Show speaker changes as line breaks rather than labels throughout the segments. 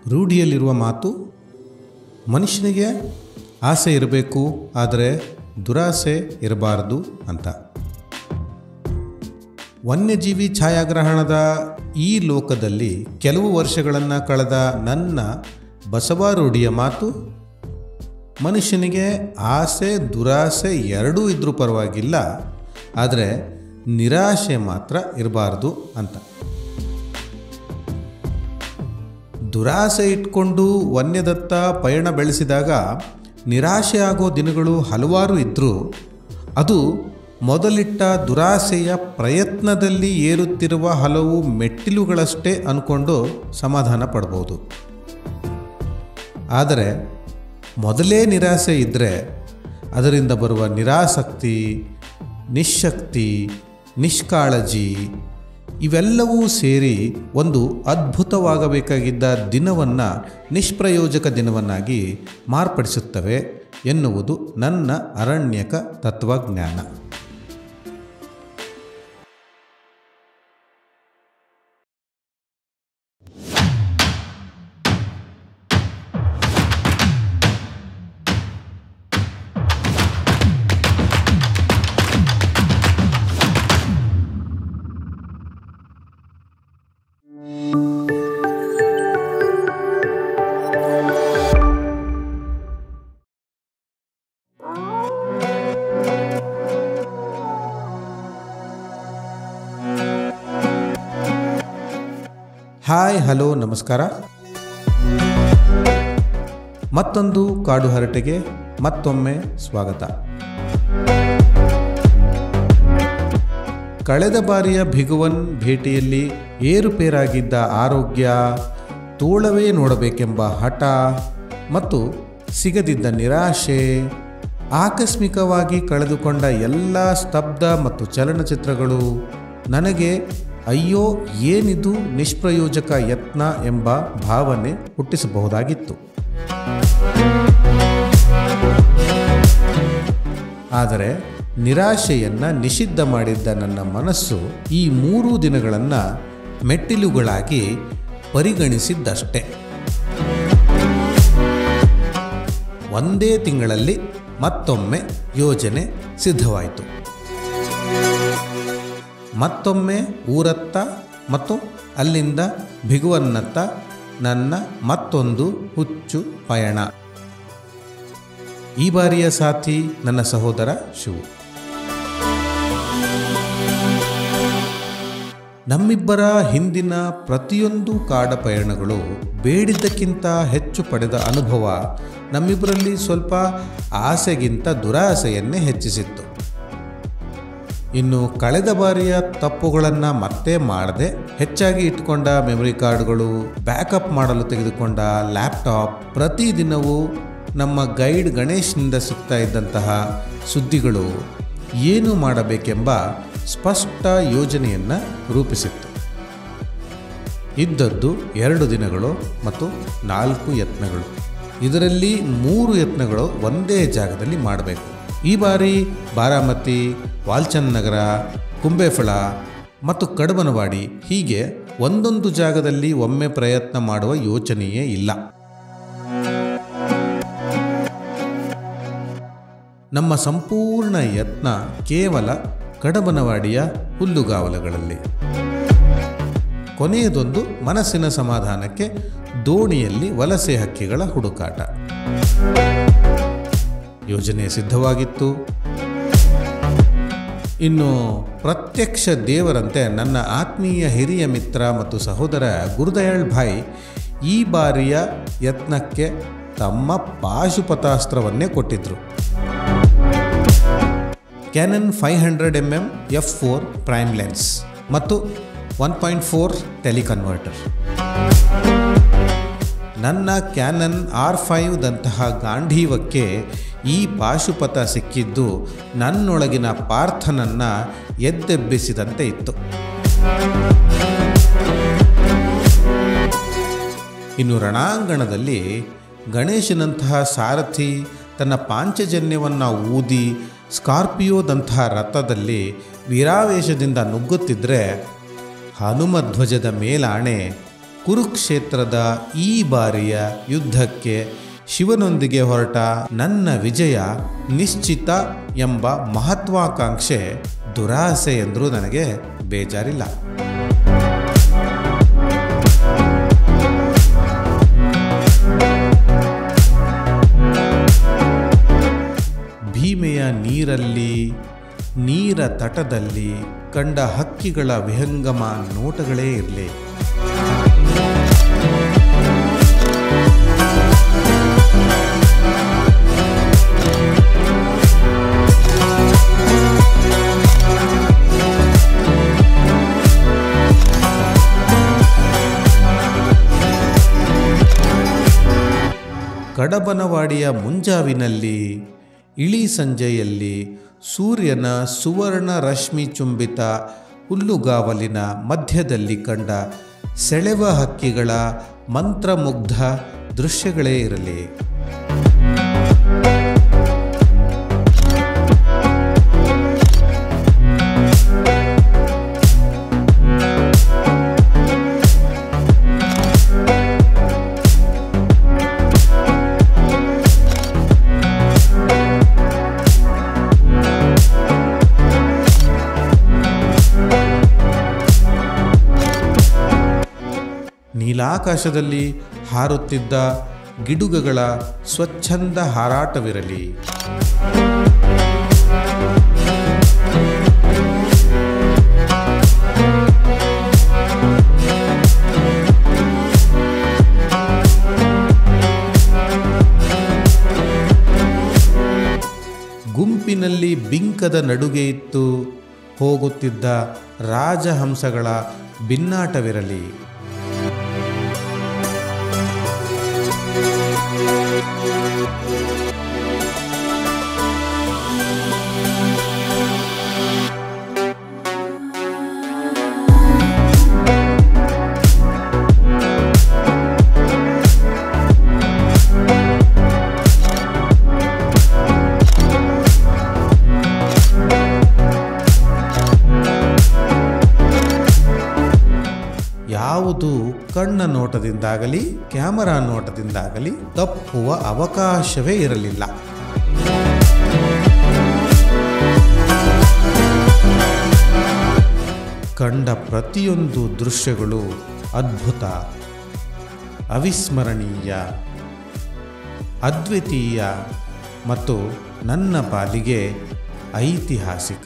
ರೂಢಿಯಲ್ಲಿರುವ ಮಾತು ಮನುಷ್ಯನಿಗೆ ಆಸೆ ಇರಬೇಕು ಆದರೆ ದುರಾಸೆ ಇರಬಾರದು ಅಂತ ವನ್ಯಜೀವಿ ಛಾಯಾಗ್ರಹಣದ ಈ ಲೋಕದಲ್ಲಿ ಕೆಲವು ವರ್ಷಗಳನ್ನು ಕಳೆದ ನನ್ನ ಬಸವಾರೂಢಿಯ ಮಾತು ಮನುಷ್ಯನಿಗೆ ಆಸೆ ದುರಾಸೆ ಎರಡೂ ಇದ್ರೂ ಪರವಾಗಿಲ್ಲ ಆದರೆ ನಿರಾಶೆ ಮಾತ್ರ ಇರಬಾರ್ದು ಅಂತ ದುರಾಸೆ ಇಟ್ಕೊಂಡು ವನ್ಯದತ್ತ ಪಯಣ ಬೆಳೆಸಿದಾಗ ನಿರಾಶೆ ಆಗೋ ದಿನಗಳು ಹಲವಾರು ಇದ್ದರೂ ಅದು ಮೊದಲಿಟ್ಟ ದುರಾಸೆಯ ಪ್ರಯತ್ನದಲ್ಲಿ ಏರುತ್ತಿರುವ ಹಲವು ಮೆಟ್ಟಿಲುಗಳಷ್ಟೇ ಅಂದ್ಕೊಂಡು ಸಮಾಧಾನ ಪಡ್ಬೋದು ಆದರೆ ಮೊದಲೇ ನಿರಾಸೆ ಇದ್ದರೆ ಅದರಿಂದ ಬರುವ ನಿರಾಸಕ್ತಿ ನಿಶಕ್ತಿ ನಿಷ್ಕಾಳಜಿ ಇವೆಲ್ಲವೂ ಸೇರಿ ಒಂದು ಅದ್ಭುತವಾಗಬೇಕಾಗಿದ್ದ ದಿನವನ್ನು ನಿಷ್ಪ್ರಯೋಜಕ ದಿನವನ್ನಾಗಿ ಮಾರ್ಪಡಿಸುತ್ತವೆ ಎನ್ನುವುದು ನನ್ನ ಅರಣ್ಯಕ ತತ್ವಜ್ಞಾನ ಹಾಯ್ ಹಲೋ ನಮಸ್ಕಾರ ಮತ್ತೊಂದು ಕಾಡು ಹರಟೆಗೆ ಮತ್ತೊಮ್ಮೆ ಸ್ವಾಗತ ಕಳೆದ ಬಾರಿಯ ಭಿಗುವನ್ ಭೇಟಿಯಲ್ಲಿ ಏರುಪೇರಾಗಿದ್ದ ಆರೋಗ್ಯ ತೋಳವೇ ನೋಡಬೇಕೆಂಬ ಹಠ ಮತ್ತು ಸಿಗದಿದ್ದ ನಿರಾಶೆ ಆಕಸ್ಮಿಕವಾಗಿ ಕಳೆದುಕೊಂಡ ಎಲ್ಲ ಸ್ತಬ್ಧ ಮತ್ತು ಚಲನಚಿತ್ರಗಳು ನನಗೆ ಅಯ್ಯೋ ಏನಿದು ನಿಷ್ಪ್ರಯೋಜಕ ಯತ್ನ ಎಂಬ ಭಾವನೆ ಹುಟ್ಟಿಸಬಹುದಾಗಿತ್ತು ಆದರೆ ನಿರಾಶೆಯನ್ನು ನಿಷಿದ್ಧ ಮಾಡಿದ್ದ ನನ್ನ ಮನಸ್ಸು ಈ ಮೂರು ದಿನಗಳನ್ನು ಮೆಟ್ಟಿಲುಗಳಾಗಿ ಪರಿಗಣಿಸಿದ್ದಷ್ಟೆ ಒಂದೇ ತಿಂಗಳಲ್ಲಿ ಮತ್ತೊಮ್ಮೆ ಯೋಜನೆ ಸಿದ್ಧವಾಯಿತು ಮತ್ತೊಮ್ಮೆ ಊರತ್ತ ಮತ್ತು ಅಲ್ಲಿಂದ ಭಿಗುವನ್ನತ್ತ ನನ್ನ ಮತ್ತೊಂದು ಹುಚ್ಚು ಪಯಣ ಈ ಬಾರಿಯ ಸಾಥಿ ನನ್ನ ಸಹೋದರ ಶಿವು ನಮ್ಮಿಬ್ಬರ ಹಿಂದಿನ ಪ್ರತಿಯೊಂದು ಕಾಡ ಪಯಣಗಳು ಬೇಡಿದ್ದಕ್ಕಿಂತ ಹೆಚ್ಚು ಪಡೆದ ಅನುಭವ ನಮ್ಮಿಬ್ಬರಲ್ಲಿ ಸ್ವಲ್ಪ ಆಸೆಗಿಂತ ದುರಾಸೆಯನ್ನೇ ಹೆಚ್ಚಿಸಿತ್ತು ಇನ್ನು ಕಳೆದ ಬಾರಿಯ ತಪ್ಪುಗಳನ್ನು ಮತ್ತೆ ಮಾಡದೆ ಹೆಚ್ಚಾಗಿ ಇಟ್ಟುಕೊಂಡ ಮೆಮೊರಿ ಕಾರ್ಡ್ಗಳು ಬ್ಯಾಕಪ್ ಮಾಡಲು ತೆಗೆದುಕೊಂಡ ಲ್ಯಾಪ್ಟಾಪ್ ಪ್ರತಿದಿನವೂ ನಮ್ಮ ಗೈಡ್ ಗಣೇಶ್ನಿಂದ ಸಿಗ್ತಾ ಇದ್ದಂತಹ ಸುದ್ದಿಗಳು ಏನು ಮಾಡಬೇಕೆಂಬ ಸ್ಪಷ್ಟ ಯೋಜನೆಯನ್ನು ರೂಪಿಸಿತ್ತು ಇದ್ದದ್ದು ಎರಡು ದಿನಗಳು ಮತ್ತು ನಾಲ್ಕು ಯತ್ನಗಳು ಇದರಲ್ಲಿ ಮೂರು ಯತ್ನಗಳು ಒಂದೇ ಜಾಗದಲ್ಲಿ ಮಾಡಬೇಕು ಈ ಬಾರಿ ಬಾರಾಮತಿ ವಾಲ್ಚನ್ ನಗರ ಕುಂಬೇಫಳ ಮತ್ತು ಕಡಬನವಾಡಿ ಹೀಗೆ ಒಂದೊಂದು ಜಾಗದಲ್ಲಿ ಒಮ್ಮೆ ಪ್ರಯತ್ನ ಮಾಡುವ ಯೋಚನೆಯೇ ಇಲ್ಲ ನಮ್ಮ ಸಂಪೂರ್ಣ ಯತ್ನ ಕೇವಲ ಕಡಬನವಾಡಿಯ ಹುಲ್ಲುಗಾವಲುಗಳಲ್ಲಿ ಕೊನೆಯದೊಂದು ಮನಸ್ಸಿನ ಸಮಾಧಾನಕ್ಕೆ ದೋಣಿಯಲ್ಲಿ ವಲಸೆ ಹಕ್ಕಿಗಳ ಹುಡುಕಾಟ ಯೋಜನೆ ಸಿದ್ಧವಾಗಿತ್ತು ಇನ್ನು ಪ್ರತ್ಯಕ್ಷ ದೇವರಂತೆ ನನ್ನ ಆತ್ಮೀಯ ಹಿರಿಯ ಮಿತ್ರ ಮತ್ತು ಸಹೋದರ ಗುರುದಯಾಳ್ ಭಾಯ್ ಈ ಬಾರಿಯ ಯತ್ನಕ್ಕೆ ತಮ್ಮ ಪಾಶುಪತಾಸ್ತ್ರವನ್ನೇ ಕೊಟ್ಟಿದ್ರು Canon five hundred M M F four prime lens ಮತ್ತು ಒನ್ ಪಾಯಿಂಟ್ ಫೋರ್ ಟೆಲಿಕನ್ವರ್ಟರ್ ನನ್ನ ಕ್ಯಾನನ್ ಆರ್ ಫೈವ್ದಂತಹ ಗಾಂಧೀವಕ್ಕೆ ಈ ಪಾಶುಪತ ಸಿಕ್ಕಿದ್ದು ನನ್ನೊಳಗಿನ ಪಾರ್ಥನನ್ನು ಎದ್ದೆಬ್ಬಿಸಿದಂತೆ ಇತ್ತು ಇನ್ನು ರಣಾಂಗಣದಲ್ಲಿ ಗಣೇಶನಂತಹ ಸಾರಥಿ ತನ್ನ ಪಾಂಚಜನ್ಯವನ್ನು ಊದಿ ಸ್ಕಾರ್ಪಿಯೋದಂತಹ ರಥದಲ್ಲಿ ವೀರಾವೇಶದಿಂದ ನುಗ್ಗುತ್ತಿದ್ದರೆ ಹನುಮಧ್ವಜದ ಮೇಲಾಣೆ ಕುರುಕ್ಷೇತ್ರದ ಈ ಬಾರಿಯ ಯುದ್ಧಕ್ಕೆ ಶಿವನೊಂದಿಗೆ ಹೊರಟ ನನ್ನ ವಿಜಯ ನಿಶ್ಚಿತ ಎಂಬ ಮಹತ್ವಾಕಾಂಕ್ಷೆ ದುರಾಸೆ ಎಂದರೂ ನನಗೆ ಬೇಜಾರಿಲ್ಲ ಭೀಮೆಯ ನೀರಲ್ಲಿ ನೀರ ತಟದಲ್ಲಿ ಕಂಡ ಹಕ್ಕಿಗಳ ವಿಹಂಗಮ ನೋಟಗಳೇ ಇರಲಿ ಕಡಬನವಾಡಿಯ ಮುಂಜಾವಿನಲ್ಲಿ ಇಳಿ ಸಂಜೆಯಲ್ಲಿ ಸೂರ್ಯನ ಸುವರ್ಣ ರಶ್ಮಿ ಚುಂಬಿತ ಹುಲ್ಲುಗಾವಲಿನ ಮಧ್ಯದಲ್ಲಿ ಕಂಡ ಸೆಳೆವ ಹಕ್ಕಿಗಳ ಮಂತ್ರಮುಗ್ಧ ದೃಶ್ಯಗಳೇ ಇರಲಿ ನೀಲಾಕಾಶದಲ್ಲಿ ಹಾರುತ್ತಿದ್ದ ಗಿಡುಗಗಳ ಸ್ವಚ್ಛಂದ ಹಾರಾಟವಿರಲಿ ಗುಂಪಿನಲ್ಲಿ ಬಿಂಕದ ನಡುಗೆ ಇತ್ತು ಹೋಗುತ್ತಿದ್ದ ರಾಜಹಂಸಗಳ ಭಿನ್ನಾಟವಿರಲಿ ಯಾವುದು ಕಣ್ಣ ನೋಟದಿಂದಾಗಲಿ ಕ್ಯಾಮರಾ ನೋಟದಿಂದಾಗಲಿ ತಪ್ಪುವ ಅವಕಾಶವೇ ಇರಲಿಲ್ಲ ಕಂಡ ಪ್ರತಿಯೊಂದು ದೃಶ್ಯಗಳು ಅದ್ಭುತ ಅವಿಸ್ಮರಣೀಯ ಅದ್ವಿತೀಯ ಮತ್ತು ನನ್ನ ಪಾಲಿಗೆ ಐತಿಹಾಸಿಕ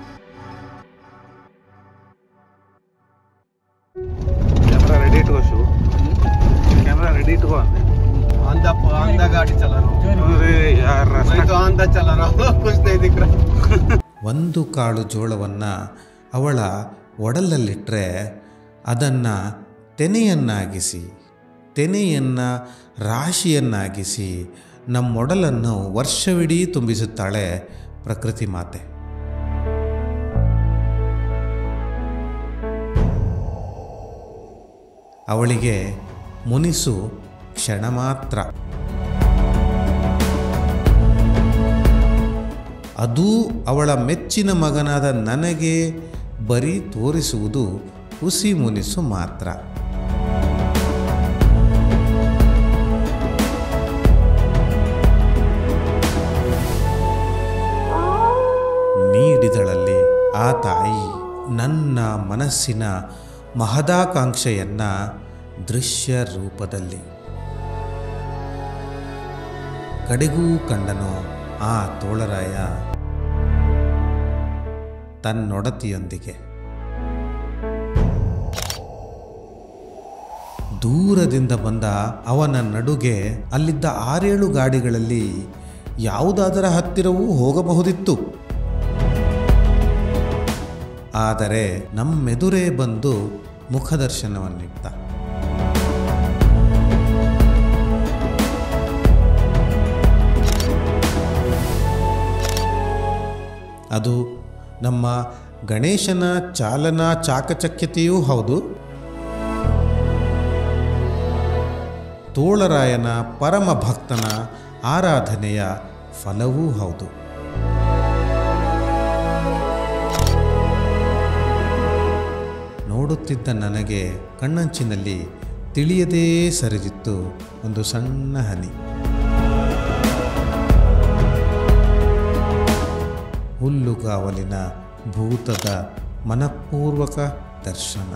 camera ready to shoot camera ready to अंदे
आंधा आंधा गाड़ी चला रहा हूँ
अरे यार
मैं
रास्ता
तो आंधा चला रहा हूँ कुछ नहीं दिख रहा
ಒಂದು ಕಾಳು ಜೋಳವನ್ನು ಅವಳ ಒಡಲಲ್ಲಿಟ್ಟರೆ ಅದನ್ನು ತೆನೆಯನ್ನಾಗಿಸಿ ತೆನೆಯನ್ನು ರಾಶಿಯನ್ನಾಗಿಸಿ ನಮ್ಮೊಡಲನ್ನು ವರ್ಷವಿಡೀ ತುಂಬಿಸುತ್ತಾಳೆ ಪ್ರಕೃತಿ ಮಾತೆ ಅವಳಿಗೆ ಮುನಿಸು ಕ್ಷಣ ಮಾತ್ರ ಅದೂ ಅವಳ ಮೆಚ್ಚಿನ ಮಗನಾದ ನನಗೆ ಬರೀ ತೋರಿಸುವುದು ಹುಸಿ ಮುನಿಸು ಮಾತ್ರ ನೀಡಿದಳಲ್ಲಿ ಆ ತಾಯಿ ನನ್ನ ಮನಸ್ಸಿನ ಮಹದಾಕಾಂಕ್ಷೆಯನ್ನ ದೃಶ್ಯ ರೂಪದಲ್ಲಿ ಕಡೆಗೂ ಕಂಡನು ಆ ತೋಳರಾಯ ತನ್ನೊಡತಿಯೊಂದಿಗೆ ದೂರದಿಂದ ಬಂದ ಅವನ ನಡುಗೆ ಅಲ್ಲಿದ್ದ ಆರೇಳು ಗಾಡಿಗಳಲ್ಲಿ ಯಾವುದಾದರ ಹತ್ತಿರವೂ ಹೋಗಬಹುದಿತ್ತು ಆದರೆ ನಮ್ಮೆದುರೇ ಬಂದು ಮುಖದರ್ಶನವನ್ನಿಟ್ಟ ಅದು ನಮ್ಮ ಗಣೇಶನ ಚಾಲನಾ ಚಾಕಚಕ್ಯತೆಯೂ ಹೌದು ತೋಳರಾಯನ ಪರಮ ಭಕ್ತನ ಆರಾಧನೆಯ ಫಲವೂ ಹೌದು ನೋಡುತ್ತಿದ್ದ ನನಗೆ ಕಣ್ಣಂಚಿನಲ್ಲಿ ತಿಳಿಯದೇ ಸರಿದಿತ್ತು ಒಂದು ಸಣ್ಣ ಹನಿ ಹುಲ್ಲುಗಾವಲಿನ ಭೂತದ ಮನಪೂರ್ವಕ ದರ್ಶನ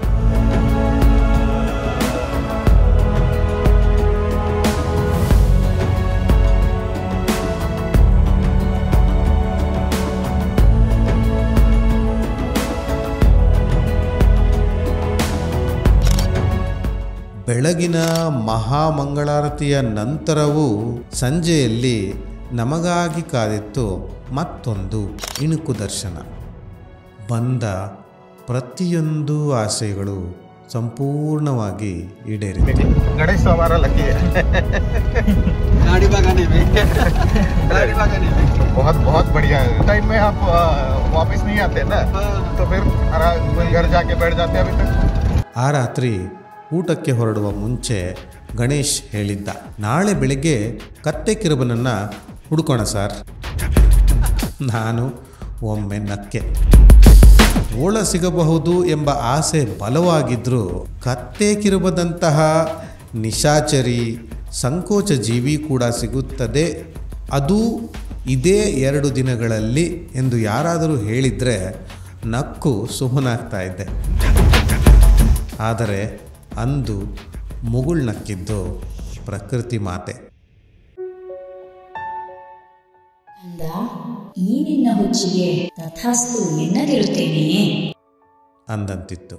ಬೆಳಗಿನ ಮಹಾಮಂಗಳಾರತಿಯ ನಂತರವೂ ಸಂಜೆಯಲ್ಲಿ ನಮಗಾಗಿ ಕಾದಿತ್ತು ಮತ್ತೊಂದು ಇಣುಕು ದರ್ಶನ ಬಂದ ಪ್ರತಿಯೊಂದು ಆಸೆಗಳು ಸಂಪೂರ್ಣವಾಗಿ ಈಡೇರಿವೆ
गणेश तो हमारा लकी है
गाड़ी भगाने में गाड़ी भगाने में
बहुत बहुत बढ़िया है टाइम में आप आ, वापस नहीं आते ना तो फिर आराम घर जाके बैठ जाते अभी तक
ಆ ರಾತ್ರಿ ಊಟಕ್ಕೆ ಹೊರಡುವ ಮುಂಚೆ ಗಣೇಶ್ ಹೇಳಿದ್ದ ನಾಳೆ ಬೆಳಿಗ್ಗೆ ಕತ್ತೆ ಕಿರುಬನನ್ನು ಹುಡುಕೋಣ ಸರ್ ನಾನು ಒಮ್ಮೆ ನಕ್ಕೆ ಓಳ ಸಿಗಬಹುದು ಎಂಬ ಆಸೆ ಬಲವಾಗಿದ್ದರೂ ಕತ್ತೆ ಕಿರುಬದಂತಹ ನಿಶಾಚರಿ ಸಂಕೋಚ ಜೀವಿ ಕೂಡ ಸಿಗುತ್ತದೆ ಅದು ಇದೇ ಎರಡು ದಿನಗಳಲ್ಲಿ ಎಂದು ಯಾರಾದರೂ ಹೇಳಿದರೆ ನಕ್ಕು ಸುಮ್ಮನಾಗ್ತಾ ಇದ್ದೆ ಆದರೆ ಅಂದು ಮುಗುಳ್ನಕ್ಕಿದ್ದು ಪ್ರಕೃತಿ ಮಾತೆ
ಅಂದ ಈ ನಿನ್ನ ಹುಚ್ಚಿಗೆ ತಥಾಸ್ತು ಎನ್ನದಿರುತ್ತೇನೆಯೇ
ಅಂದಂತಿತ್ತು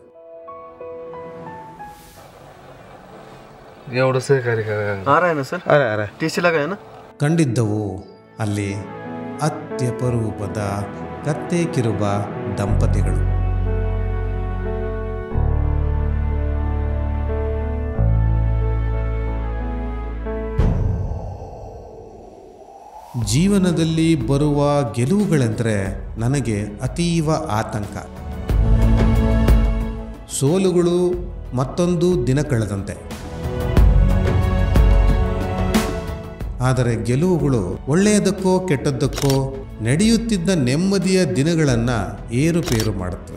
ये उड़ से करेगा
आ रहा है ना सर
अरे अरे
टीसी लगा है ना
ಕಂಡಿದ್ದವು ಅಲ್ಲಿ ಅತ್ಯಪರೂಪದ ಕತ್ತೆ ಕಿರುಬ ದಂಪತಿಗಳು ಜೀವನದಲ್ಲಿ ಬರುವ ಗೆಲುವುಗಳೆಂದರೆ ನನಗೆ ಅತೀವ ಆತಂಕ ಸೋಲುಗಳು ಮತ್ತೊಂದು ದಿನ ಕಳೆದಂತೆ ಆದರೆ ಗೆಲುವುಗಳು ಒಳ್ಳೆಯದಕ್ಕೋ ಕೆಟ್ಟದ್ದಕ್ಕೋ ನಡೆಯುತ್ತಿದ್ದ ನೆಮ್ಮದಿಯ ದಿನಗಳನ್ನು ಏರುಪೇರು ಮಾಡುತ್ತವೆ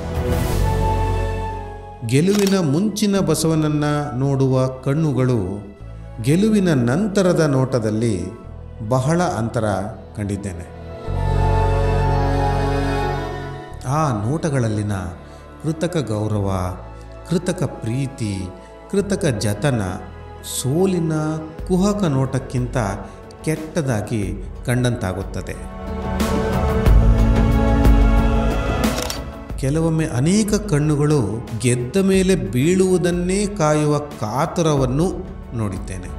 ಗೆಲುವಿನ ಮುಂಚಿನ ಬಸವನನ್ನ ನೋಡುವ ಕಣ್ಣುಗಳು ಗೆಲುವಿನ ನಂತರದ ನೋಟದಲ್ಲಿ ಬಹಳ ಅಂತರ ಕಂಡಿದ್ದೇನೆ ಆ ನೋಟಗಳಲ್ಲಿನ ಕೃತಕ ಗೌರವ ಕೃತಕ ಪ್ರೀತಿ ಕೃತಕ ಜತನ ಸೋಲಿನ ಕುಹಕ ನೋಟಕ್ಕಿಂತ ಕೆಟ್ಟದಾಗಿ ಕಂಡಂತಾಗುತ್ತದೆ ಕೆಲವೊಮ್ಮೆ ಅನೇಕ ಕಣ್ಣುಗಳು ಗೆದ್ದ ಮೇಲೆ ಬೀಳುವುದನ್ನೇ ಕಾಯುವ ಕಾತುರವನ್ನು ನೋಡಿದ್ದೇನೆ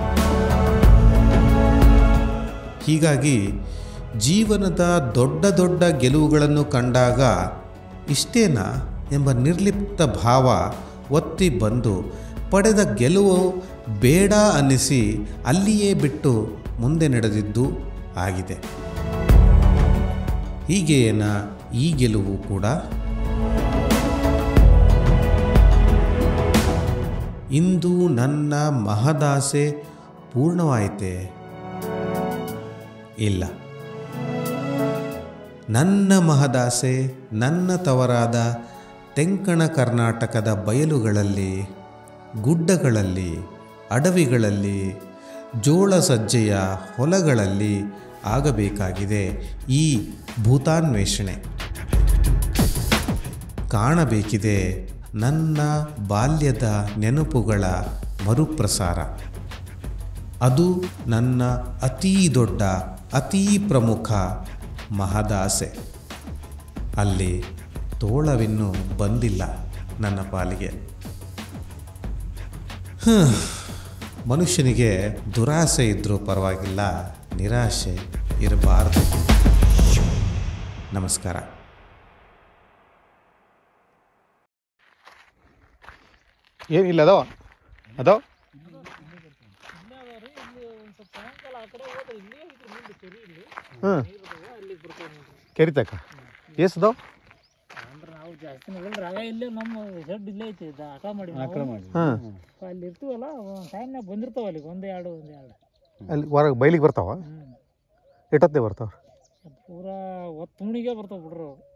ಹೀಗಾಗಿ ಜೀವನದ ದೊಡ್ಡ ದೊಡ್ಡ ಗೆಲುವುಗಳನ್ನು ಕಂಡಾಗ ಇಷ್ಟೇನಾ ಎಂಬ ನಿರ್ಲಿಪ್ತ ಭಾವ ಒತ್ತಿ ಬಂದು ಪಡೆದ ಗೆಲುವು ಬೇಡ ಅನ್ನಿಸಿ ಅಲ್ಲಿಯೇ ಬಿಟ್ಟು ಮುಂದೆ ನಡೆದಿದ್ದು ಆಗಿದೆ ಹೀಗೇನ ಈ ಗೆಲುವು ಕೂಡ ಇಂದು ನನ್ನ ಮಹದಾಸೆ ಪೂರ್ಣವಾಯಿತೆ ಇಲ್ಲ ನನ್ನ ಮಹದಾಸೆ ನನ್ನ ತವರಾದ ತೆಂಕಣ ಕರ್ನಾಟಕದ ಬಯಲುಗಳಲ್ಲಿ ಗುಡ್ಡಗಳಲ್ಲಿ ಅಡವಿಗಳಲ್ಲಿ ಜೋಳ ಸಜ್ಜೆಯ ಹೊಲಗಳಲ್ಲಿ ಆಗಬೇಕಾಗಿದೆ ಈ ಭೂತಾನ್ವೇಷಣೆ ಕಾಣಬೇಕಿದೆ ನನ್ನ ಬಾಲ್ಯದ ನೆನಪುಗಳ ಮರುಪ್ರಸಾರ ಅದು ನನ್ನ ಅತೀ ದೊಡ್ಡ ಅತೀ ಪ್ರಮುಖ ಮಹದಾಸೆ ಅಲ್ಲಿ ತೋಳವಿನ್ನೂ ಬಂದಿಲ್ಲ ನನ್ನ ಪಾಲಿಗೆ ಹ್ಮ್. ಮನುಷ್ಯನಿಗೆ ದುರಾಸೆ ಇದ್ದರೂ ಪರವಾಗಿಲ್ಲ ನಿರಾಶೆ ಇರಬಾರ್ದು ನಮಸ್ಕಾರ
ಏನಿಲ್ಲ ಅದೋ ಅದೋ ಹ್ಮ್ ಕೆರಿ ತಕ ಎಷ್ಟು ಅದಾವ
ಅಂದ್ರೆ ನಾವು ಜಾಸ್ತಿ ನೋಡಲ್ರಿ ಆಗ ಇಲ್ಲೇ ನಮ್ಮ ಶೆಡ್ ಇಲ್ಲೇ ಐತಿ ಇದು ಆಟ ಮಾಡಿ ನಾವು.
ಹಾಂ
ಅಲ್ಲಿ ಇರ್ತೀವಲ್ಲ ಒಂದು ಟೈಮ್ನಾಗ ಬಂದಿರ್ತಾವ ಅಲ್ಲಿ ಒಂದು ಎರಡು ಒಂದು ಎರಡು
ಅಲ್ಲಿ ಹೊರಗೆ ಬೈಲಿಗೆ ಬರ್ತಾವ
ಹ್ಞೂ
ಎಷ್ಟೊತ್ತೆ ಬರ್ತಾವ
ಪೂರಾ ಒತ್ತು ಮುಣಿಗೆ ಬರ್ತಾವ ಬಿಡ್ರಿ ಅವು